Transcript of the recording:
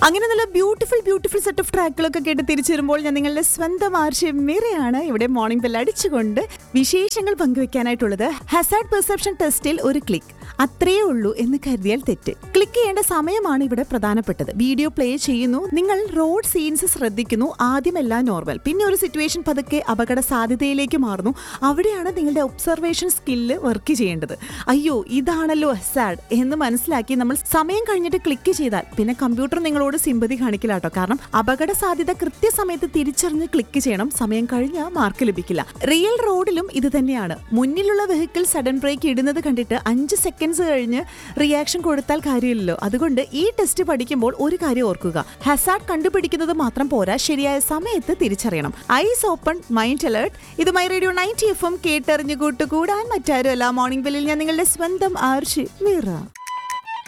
അങ്ങനെ നല്ല beautiful beautiful set of ട്രാക്കുകളൊക്കെ കേട്ട് തിരിച്ചു വരുമ്പോൾ ഞാൻ നിങ്ങളുടെ സ്വന്തം ആർഷ്യം മീറയാണ് ഇവിടെ മോർണിംഗ് ബെൽ അടിച്ചുകൊണ്ട് വിശേഷങ്ങൾ പങ്കുവെക്കാനായിട്ടുള്ളത് ഹസാഡ് പെർസെപ്ഷൻ ടെസ്റ്റിൽ ഒരു ക്ലിക്ക് അത്രയേ ഉള്ളൂ എന്ന് കരുതിയാൽ തെറ്റ് ക്ലിക്ക് ചെയ്യേണ്ട സമയമാണ് ഇവിടെ പ്രധാനപ്പെട്ടത് വീഡിയോ പ്ലേ ചെയ്യുന്നു നിങ്ങൾ റോഡ് സീൻസ് ശ്രദ്ധിക്കുന്നു ആദ്യമെല്ലാം നോർമൽ പിന്നെ ഒരു സിറ്റുവേഷൻ പതുക്കെ അപകട സാധ്യതയിലേക്ക് മാറുന്നു അവിടെയാണ് നിങ്ങളുടെ ഒബ്സർവേഷൻ സ്കില്ല് വർക്ക് ചെയ്യേണ്ടത് അയ്യോ ഇതാണല്ലോ ഹസാഡ് എന്ന് മനസ്സിലാക്കി നമ്മൾ സമയം കഴിഞ്ഞിട്ട് ക്ലിക്ക് ചെയ്താൽ പിന്നെ കമ്പ്യൂട്ടർ നിങ്ങളോട് സിമ്പതി കാണിക്കില്ല കേട്ടോ കാരണം അപകട സാധ്യത കൃത്യസമയത്ത് തിരിച്ചറിഞ്ഞ് ക്ലിക്ക് ചെയ്യണം സമയം കഴിഞ്ഞാൽ മാർക്ക് ലഭിക്കില്ല റിയൽ റോഡിലും ഇത് തന്നെയാണ് മുന്നിലുള്ള വെഹിക്കിൾ സഡൻ ബ്രേക്ക് ഇടുന്നത് കണ്ടിട്ട് അഞ്ച് സെക്കൻഡ്സ് കഴിഞ്ഞ് റിയാക്ഷൻ കൊടുത്താൽ കാര്യമില്ലല്ലോ അതുകൊണ്ട് ഈ ടെസ്റ്റ് പഠിക്കുമ്പോൾ ഒരു കാര്യം ഓർക്കുക ഹസാഡ് കണ്ടുപിടിക്കുന്നത് മാത്രം പോരാ ശരിയായ സമയത്ത് തിരിച്ചറിയണം ഐസ് ഓപ്പൺ മൈൻഡ് അലേർട്ട് ഇത് my radio ninety F M കേട്ടറിഞ്ഞു കൂട്ടുകൂടാൻ മറ്റാരുമല്ല മോർണിംഗ് ബെല്ലിൽ ഞാൻ നിങ്ങളുടെ സ്വന്തം ആർഷി മീറ